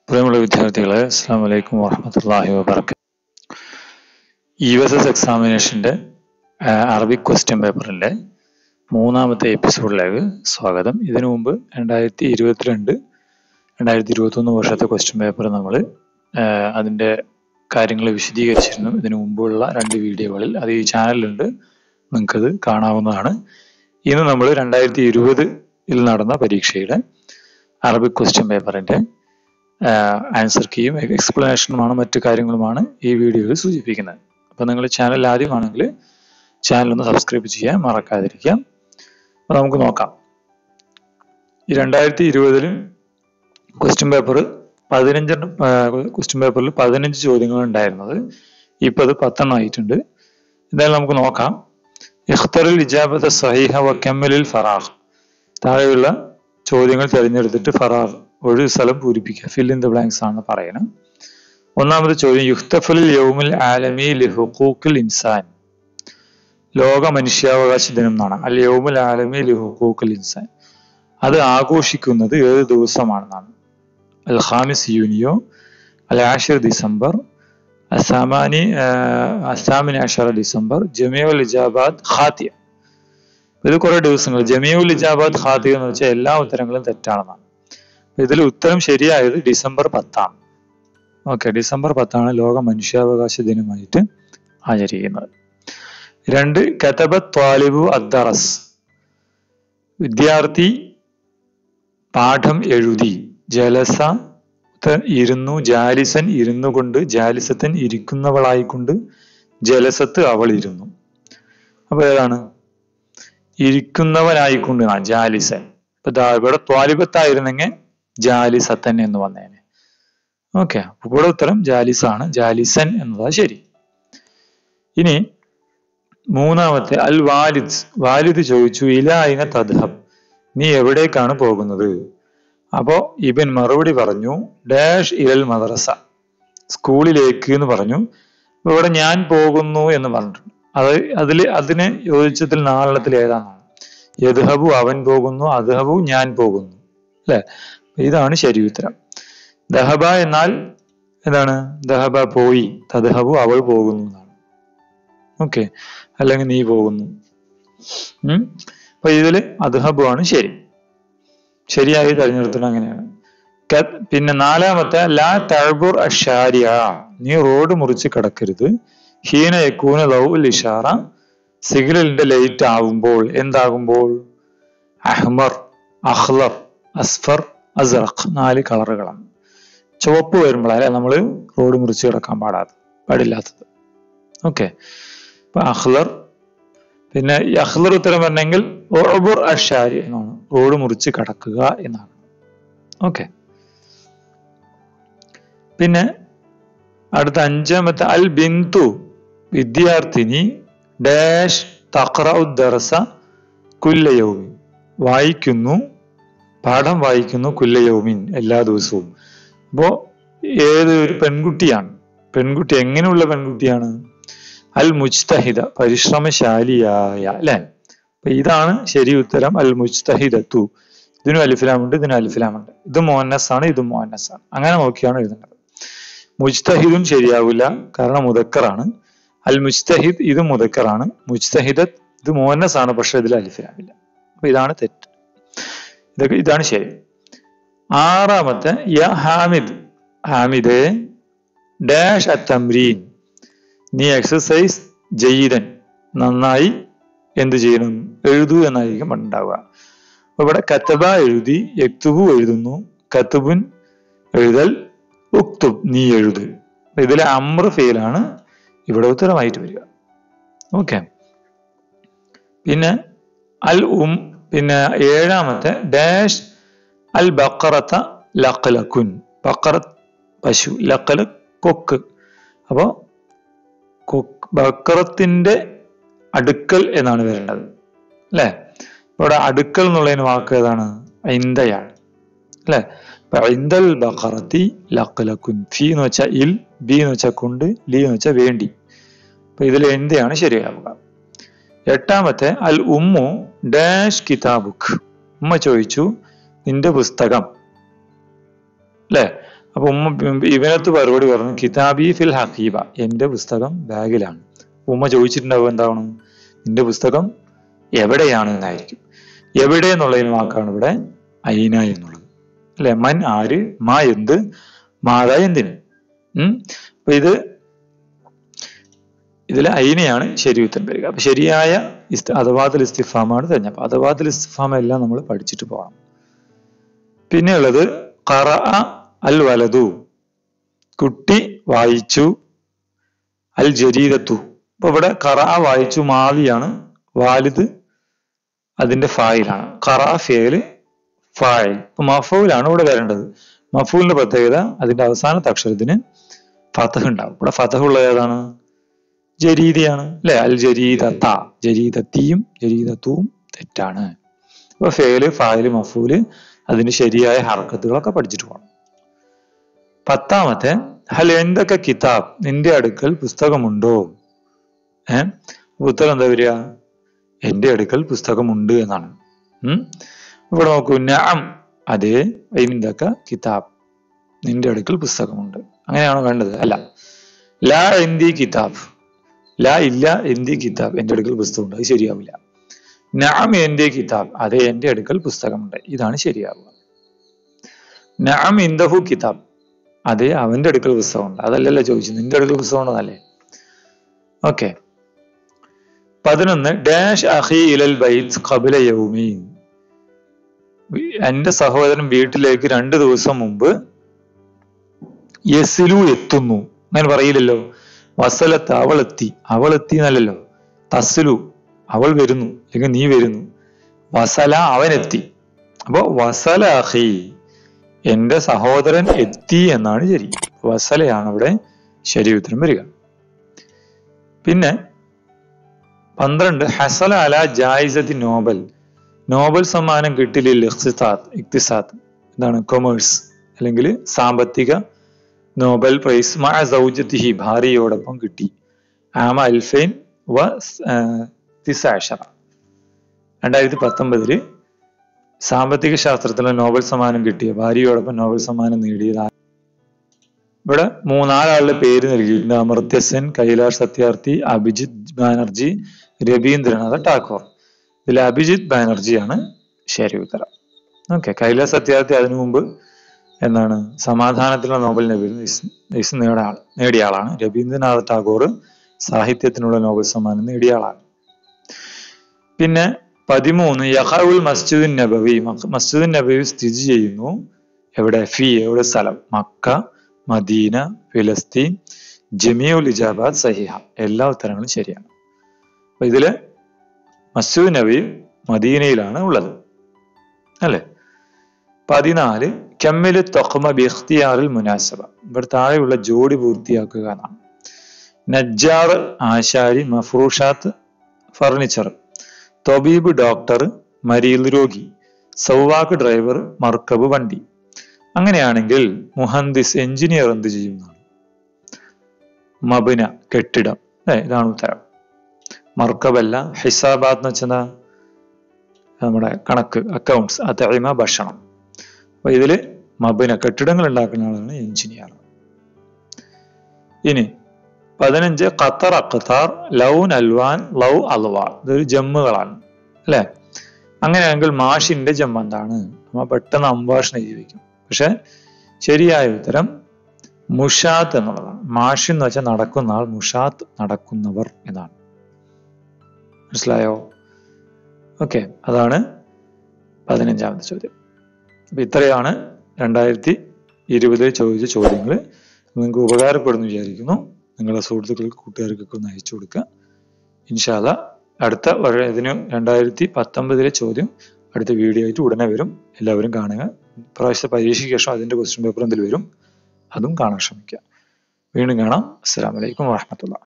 പ്രിയമുള്ള വിദ്യാർത്ഥികളെ അസ്സാം വലൈക്കും വാഹമത്തല്ലാഹി വാബർക്ക യു എസ് എസ് എക്സാമിനേഷൻ്റെ അറബിക് ക്വസ്റ്റ്യൻ പേപ്പറിൻ്റെ മൂന്നാമത്തെ എപ്പിസോഡിലേക്ക് സ്വാഗതം ഇതിനു മുമ്പ് രണ്ടായിരത്തി ഇരുപത്തിരണ്ട് രണ്ടായിരത്തി ഇരുപത്തൊന്ന് വർഷത്തെ ക്വസ്റ്റ്യൻ പേപ്പർ നമ്മൾ അതിൻ്റെ കാര്യങ്ങൾ വിശദീകരിച്ചിരുന്നു ഇതിനു മുമ്പുള്ള രണ്ട് വീഡിയോകളിൽ അത് ഈ ചാനലിലുണ്ട് നിങ്ങൾക്കത് കാണാവുന്നതാണ് ഇന്ന് നമ്മൾ രണ്ടായിരത്തി ഇരുപതിൽ നടന്ന പരീക്ഷയുടെ അറബിക് ക്വസ്റ്റ്യൻ പേപ്പറിൻ്റെ ആൻസർ കീയും എക്സ്പ്ലനേഷനുമാണ് മറ്റു കാര്യങ്ങളുമാണ് ഈ വീഡിയോയിൽ സൂചിപ്പിക്കുന്നത് അപ്പോൾ നിങ്ങൾ ചാനൽ ആദ്യമാണെങ്കിൽ ചാനൽ ഒന്ന് സബ്സ്ക്രൈബ് ചെയ്യാൻ മറക്കാതിരിക്കുക അപ്പോൾ നമുക്ക് നോക്കാം ഈ രണ്ടായിരത്തി ഇരുപതിൽ ക്വസ്റ്റ്യൻ പേപ്പർ പതിനഞ്ചെണ്ണം ക്വസ്റ്റ്യൻ പേപ്പറിൽ പതിനഞ്ച് ചോദ്യങ്ങൾ ഉണ്ടായിരുന്നത് ഇപ്പം അത് പത്തെണ്ണം ആയിട്ടുണ്ട് എന്തായാലും നമുക്ക് നോക്കാം ഇഖ്തറിൽ ഇജാബത്ത് സഹീഹ വക്കമ്മലിൽ ഫറാഹ് താഴെയുള്ള ചോദ്യങ്ങൾ തിരഞ്ഞെടുത്തിട്ട് ഫറാഹ് ഒഴിവ് സ്ഥലം പൂരിപ്പിക്കുക ഫിൽ ഇൻ ദ ബ്ലാങ്ക്സ് ആണ് പറയണം ഒന്നാമത് ചോദ്യം യുക്തഫലിൽ യൗമുൽ ആലമി ലിഹുഖൂഖിൽ ഇൻസാൻ ലോക മനുഷ്യാവകാശ ദിനം എന്നാണ് അൽ യൗമുൽ ആലമി ലിഹുഖൂഖിൽ ഇൻസാൻ അത് ആഘോഷിക്കുന്നത് ഏത് ദിവസമാണെന്നാണ് അൽ ഖാമിസ് യൂനിയോ അൽ ആഷിർ ഡിസംബർ അസാമാനി അസാമിന് ആഷറ ഡിസംബർ ജമിയുൽ ഇജാബാദ് ഖാത്തിയ ഇത് കുറെ ദിവസങ്ങൾ ജമിയുൽ ഇജാബാദ് ഖാത്തിയ എന്ന് വെച്ചാൽ എല്ലാ ഉത്തരങ്ങളും തെറ്റാണെന്നാണ് ഇതിൽ ഉത്തരം ശരിയായത് ഡിസംബർ പത്താം ഓക്കെ ഡിസംബർ പത്താണ് ലോക മനുഷ്യാവകാശ ദിനമായിട്ട് ആചരിക്കുന്നത് രണ്ട് കതബ ത്വാലിബു അദ്ദറസ് വിദ്യാർത്ഥി പാഠം എഴുതി ജലസ ഇരുന്നു ജാലിസൻ ഇരുന്നു കൊണ്ട് ജാലിസത്തൻ ഇരിക്കുന്നവളായിക്കൊണ്ട് ജലസത്ത് അവൾ ഇരുന്നു അപ്പൊ ഏതാണ് ഇരിക്കുന്നവനായിക്കൊണ്ട് ജാലിസൻ ഇപ്പൊ ഇവിടെ ത്വാലിബത്തായിരുന്നെങ്കിൽ ജാലിസത്തൻ എന്ന് വന്നേനെ ഓക്കെ അപ്പൊ ഇവിടെ ഉത്തരം ജാലിസാണ് ജാലിസൻ എന്നതാ ശരി ഇനി മൂന്നാമത്തെ അൽ വാലിദ് വാലിദ് ചോദിച്ചു ഇലായിന തദ്ഹബ് നീ എവിടേക്കാണ് പോകുന്നത് അപ്പോ ഇബൻ മറുപടി പറഞ്ഞു ഡാഷ് ഇലൽ മദ്രസ സ്കൂളിലേക്ക് എന്ന് പറഞ്ഞു ഇവിടെ ഞാൻ പോകുന്നു എന്ന് പറഞ്ഞിട്ടുണ്ട് അത് അതിൽ അതിന് യോജിച്ചതിൽ നാളത്തിൽ ഏതാണെന്നാണ് യദ്ഹബു അവൻ പോകുന്നു അദ്ഹബു ഞാൻ പോകുന്നു അല്ലെ ഇതാണ് ശരി ഉത്തരം ദഹബ എന്നാൽ എന്താണ് ദഹബ പോയി തദ്ഹബു അവൾ പോകുന്നു എന്നാണ് ഓക്കെ അല്ലെങ്കിൽ നീ പോകുന്നു ഉം അപ്പൊ ഇതില് അദ്ഹബു ആണ് ശരി ശരിയായി തെരഞ്ഞെടുത്തത് അങ്ങനെയാണ് പിന്നെ നാലാമത്തെ ലാ തഴബുർ അഷാരിയ നീ റോഡ് മുറിച്ച് കിടക്കരുത് ഹീന യക്കൂന ലൗ ഇഷാറ സിഗ്നലിന്റെ ലൈറ്റ് ആകുമ്പോൾ എന്താകുമ്പോൾ അഹ്മർ അഹ്ലർ അസ്ഫർ അസറഖ് നാല് കളറുകളാണ് ചുവപ്പ് വരുമ്പോഴല്ലേ നമ്മൾ റോഡ് മുറിച്ച് കിടക്കാൻ പാടാത്ത പാടില്ലാത്തത് ഓക്കെ അപ്പൊ അഹ്ലർ പിന്നെ ഈ അഹ്ലർ ഉത്തരം പറഞ്ഞെങ്കിൽ ഒബുർ അഷാരി എന്നാണ് റോഡ് മുറിച്ച് കടക്കുക എന്നാണ് ഓക്കെ പിന്നെ അടുത്ത അഞ്ചാമത്തെ അൽ ബിന്ദു വിദ്യാർത്ഥിനി ഡാഷ് തക്രഉദ്ദറസ കുല്ലയൗമി വായിക്കുന്നു പാഠം വായിക്കുന്നു കുല്ലയൗമിൻ എല്ലാ ദിവസവും അപ്പോ ഏത് ഒരു പെൺകുട്ടിയാണ് പെൺകുട്ടി എങ്ങനെയുള്ള പെൺകുട്ടിയാണ് അൽ മുജ്തഹിദ പരിശ്രമശാലിയായ അല്ലെ അപ്പൊ ഇതാണ് ശരി ഉത്തരം അൽ മുജ്തഹിദത്തു ഇതിനും അലിഫിലാമുണ്ട് ഇതിനും അലിഫിലാമുണ്ട് ഇത് മോഹന്നസ് ആണ് ഇത് മോഹന്നസ് ആണ് അങ്ങനെ നോക്കിയാണ് എഴുതുന്നത് മുജ്തഹിദും ശരിയാവില്ല കാരണം മുദക്കറാണ് അൽ മുജ്തഹിദ് ഇത് മുദക്കറാണ് മുജ്തഹിദത്ത് ഇത് മോഹന്നസ് ആണ് പക്ഷെ ഇതിൽ അലിഫിലാമില്ല അപ്പൊ ഇതാണ് തെറ്റ് ഇതൊക്കെ ഇതാണ് ശരി ആറാമത്തെ യ ഹാമിദ് ഹാമിദ് ഡാഷ് അത്തംരീൻ നീ എക്സസൈസ് ജയ്തൻ നന്നായി എന്ത് ചെയ്യണം എഴുതൂ എന്നായിരിക്കും ഉണ്ടാവുക അപ്പൊ ഇവിടെ കത്തബ എഴുതി യക്തുബു എഴുതുന്നു കത്തുബുൻ എഴുതൽ ഉക്തുബ് നീ എഴുത് ഇതിലെ അമ്ര ഫെയിലാണ് ഇവിടെ ഉത്തരമായിട്ട് വരിക ഓക്കെ പിന്നെ അൽ ഉം പിന്നെ ഏഴാമത്തെ ഡാഷ് അൽ ബക്കറത്ത ലക്കലക്കുൻ ബക്കറ പശു ലക്കല കൊക്ക് അപ്പോ ബക്കറത്തിന്റെ അടുക്കൽ എന്നാണ് വരേണ്ടത് അല്ലെ ഇവിടെ അടുക്കൽ എന്നുള്ളതിന് വാക്ക് ഏതാണ് ഐന്തയാണ് അല്ലെ ഐന്തൽ ബക്കറത്തി ലക്കലക്കുൻ ഫി എന്ന് വെച്ചാൽ ഇൽ ബി എന്ന് വെച്ചാൽ കൊണ്ട് ലി എന്ന് വെച്ചാൽ വേണ്ടി അപ്പൊ ഇതിൽ എന്തെയാണ് ശരിയാവുക എട്ടാമത്തെ അൽ ഉമ്മു ഡാഷ് കിതാബുക്ക് ഉമ്മ ചോദിച്ചു നിന്റെ പുസ്തകം അല്ലെ അപ്പൊ ഉമ്മ ഇവനത്ത് മറുപടി പറഞ്ഞു കിതാബി ഫിൽ ഹഖീബ എന്റെ പുസ്തകം ബാഗിലാണ് ഉമ്മ ചോദിച്ചിട്ടുണ്ടാവും എന്താണ് നിന്റെ പുസ്തകം എവിടെയാണ് എന്നായിരിക്കും എവിടെ എന്നുള്ളതിന് വാക്കാണ് ഇവിടെ ഐന എന്നുള്ളത് അല്ലെ മൻ ആര് മാ എന്ത് മാത എന്തിന് ഉം അപ്പൊ ഇത് ഇതിൽ ഐനയാണ് ശരി ഉത്തരം വരിക അപ്പൊ ശരിയായ ഇസ്ത അഥവാദുൽ ഇസ്തിഫാമാണ് തെരഞ്ഞെടുപ്പ് അഥവാദുൽ ഇസ്തിഫാം എല്ലാം നമ്മൾ പഠിച്ചിട്ട് പോകണം പിന്നെ ഉള്ളത് കറ അൽ വലതു കുട്ടി വായിച്ചു അൽ ജരീദത്തു അപ്പൊ ഇവിടെ കറ വായിച്ചു മാവിയാണ് വാലിദ് അതിന്റെ ഫായിലാണ് കറ ഫേല് ഫായിൽ അപ്പൊ മഫൂലാണ് ഇവിടെ വരേണ്ടത് മഫൂലിന്റെ പ്രത്യേകത അതിന്റെ അവസാനത്തെ അക്ഷരത്തിന് ഫതഹ് ഉണ്ടാവും ഇവിടെ ഫതഹ് ഉള്ളത് ഏതാണ് ജരീദയാണ് അല്ലെ അൽ ജരീദത്ത ജരീദത്തിയും ജരീദത്തും തെറ്റാണ് അപ്പൊ ഫേല് ഫായില് മഫൂല് അതിന്റെ ശരിയായ ഹർക്കത്തുകളൊക്കെ പഠിച്ചിട്ട് പോകണം പത്താമത്തെ ഹൽ എന്തൊക്കെ കിതാബ് നിന്റെ അടുക്കൽ പുസ്തകമുണ്ടോ ഏ ഉത്തരം എന്താ വരിക എന്റെ അടുക്കൽ പുസ്തകമുണ്ട് എന്നാണ് ഉം ഇവിടെ നോക്കൂ നാം അതേ എന്തൊക്കെ കിതാബ് നിന്റെ അടുക്കൽ പുസ്തകമുണ്ട് അങ്ങനെയാണോ വേണ്ടത് അല്ല ലാ എന്തി കിതാബ് ലാ ഇല്ല എന്തി കിതാബ് എന്റെ അടുക്കൽ പുസ്തകമുണ്ട് അത് ശരിയാവില്ല നാം എന്റെ കിതാബ് അതെ എന്റെ അടുക്കൽ പുസ്തകമുണ്ട് ഇതാണ് ശരിയാവുക നാം ഇന്ദഹു കിതാബ് അതെ അവന്റെ അടുക്കൽ പുസ്തകമുണ്ട് അതല്ലല്ലോ ചോദിച്ചു നിന്റെ അടുക്കൽ പുസ്തകം ഉണ്ടെന്നല്ലേ ഓക്കെ പതിനൊന്ന് ഡാഷ് അഹി ഇലൽ ബൈത്ത് കബില യൗമി എന്റെ സഹോദരൻ വീട്ടിലേക്ക് രണ്ടു ദിവസം മുമ്പ് യസിലു എത്തുന്നു അങ്ങനെ പറയില്ലല്ലോ വസലത്ത് അവൾ എത്തി അവൾ എത്തി എന്നല്ലല്ലോ തസ്ലു അവൾ വരുന്നു അല്ലെങ്കിൽ നീ വരുന്നു വസല അവൻ എത്തി അപ്പോ വസല അഹി എന്റെ സഹോദരൻ എത്തി എന്നാണ് ശരി വസലയാണ് അവിടെ ശരി ഉത്തരം വരിക പിന്നെ പന്ത്രണ്ട് ഹസല അല ജായിസത്തി നോബൽ നോബൽ സമ്മാനം കിട്ടില്ല ഇഖ്തിസാദ് ഇഖ്തിസാദ് എന്താണ് കൊമേഴ്സ് അല്ലെങ്കിൽ സാമ്പത്തിക നോബൽ പ്രൈസ് മഴ സൗജത്തിഹി ഭാര്യയോടൊപ്പം കിട്ടി ആമ അൽഫൈൻ വ തിസാഷറ രണ്ടായിരത്തി പത്തൊമ്പതില് സാമ്പത്തിക ശാസ്ത്രത്തിലെ നോബൽ സമ്മാനം കിട്ടിയ ഭാര്യയോടൊപ്പം നോബൽ സമ്മാനം നേടിയത് ഇവിടെ മൂന്നാലാളുടെ പേര് നൽകിയിട്ടുണ്ട് അമർത്യ സെൻ കൈലാഷ് സത്യാർത്ഥി അഭിജിത് ബാനർജി രവീന്ദ്രനാഥ ടാഗോർ ഇതിൽ അഭിജിത് ബാനർജിയാണ് ശരി ഉത്തരം ഓക്കെ കൈലാസ് സത്യാർത്ഥി അതിനു മുമ്പ് എന്താണ് സമാധാനത്തിനുള്ള നോബൽ നൈസ് നേടിയ ആൾ നേടിയ ആളാണ് രവീന്ദ്രനാഥ ടാഗോർ സാഹിത്യത്തിനുള്ള നോബൽ സമ്മാനം നേടിയ ആളാണ് പിന്നെ പതിമൂന്ന് യഹുൽ മസ്ജിദുൻ നബവി മസ്ജിദുൻ നബവി സ്ഥിതി ചെയ്യുന്നു എവിടെ ഫി എവിടെ സ്ഥലം മക്ക മദീന ഫിലസ്തീൻ ജമിയുൽ ഇജാബാദ് സഹിഹ എല്ലാ ഉത്തരങ്ങളും ശരിയാണ് അപ്പൊ ഇതില് മസ്ജിദ് നബി മദീനയിലാണ് ഉള്ളത് അല്ലെ പതിനാല് കമ്മില് തൊഹമ ബിഖ്തിയാറിൽ മുനാസബ ഇവിടെ താഴെയുള്ള ജോഡി പൂർത്തിയാക്കുക എന്നാണ് നജ്ജാർ ആശാരി മഫ്രൂഷാത്ത് ഫർണിച്ചർ തൊബീബ് ഡോക്ടർ മരീൽ രോഗി സൗവാക്ക് ഡ്രൈവർ മർക്കബ് വണ്ടി അങ്ങനെയാണെങ്കിൽ മുഹന്ദിസ് എഞ്ചിനീയർ എന്ത് ചെയ്യുന്നതാണ് മബിന കെട്ടിടം ഏ ഇതാണ് ഉത്തരം മർക്കബല്ല ഹിസാബാത്ത് എന്ന് വെച്ചാൽ നമ്മുടെ കണക്ക് അക്കൗണ്ട്സ് അതഴിമ ഭക്ഷണം അപ്പൊ ഇതില് മബിന കെട്ടിടങ്ങൾ ഉണ്ടാക്കുന്ന ആളാണ് എഞ്ചിനീയർ ഇനി പതിനഞ്ച് ഖത്തർ അഖത്താർ ലൗൻ അൽവാൻ ലൗ അൽവാർ ഇതൊരു ജമ്മുകളാണ് അല്ലെ അങ്ങനെയാണെങ്കിൽ മാഷിന്റെ ജമ്മ എന്താണ് നമ്മ പെട്ടെന്ന് അംഭാഷണം ജീവിക്കും പക്ഷെ ശരിയായ ഉത്തരം മുഷാത്ത് എന്നുള്ളതാണ് മാഷ് എന്ന് വെച്ചാൽ നടക്കുന്ന ആൾ മുഷാത്ത് നടക്കുന്നവർ എന്നാണ് മനസ്സിലായോ ഓക്കെ അതാണ് പതിനഞ്ചാമത്തെ ചോദ്യം അപ്പൊ ഇത്രയാണ് രണ്ടായിരത്തി ഇരുപതിൽ ചോദിച്ച ചോദ്യങ്ങൾ നിങ്ങൾക്ക് ഉപകാരപ്പെടുന്നു വിചാരിക്കുന്നു നിങ്ങളുടെ സുഹൃത്തുക്കൾക്ക് കൂട്ടുകാർക്കൊക്കെ ഒന്ന് അയച്ചു കൊടുക്കുക ഇൻഷാല്ല അടുത്ത വഴ- ഇതിന് രണ്ടായിരത്തി പത്തൊമ്പതിലെ ചോദ്യം അടുത്ത വീഡിയോ ആയിട്ട് ഉടനെ വരും എല്ലാവരും കാണുക പ്രാവശ്യത്തെ പരീക്ഷയ്ക്ക് ശേഷം അതിന്റെ ക്വസ്റ്റ്യൻ പേപ്പർ എന്തെങ്കിലും വരും അതും കാണാൻ ശ്രമിക്കുക വീണ്ടും കാണാം അസ്സലാമലൈക്കും വാഹമത്തുള്ള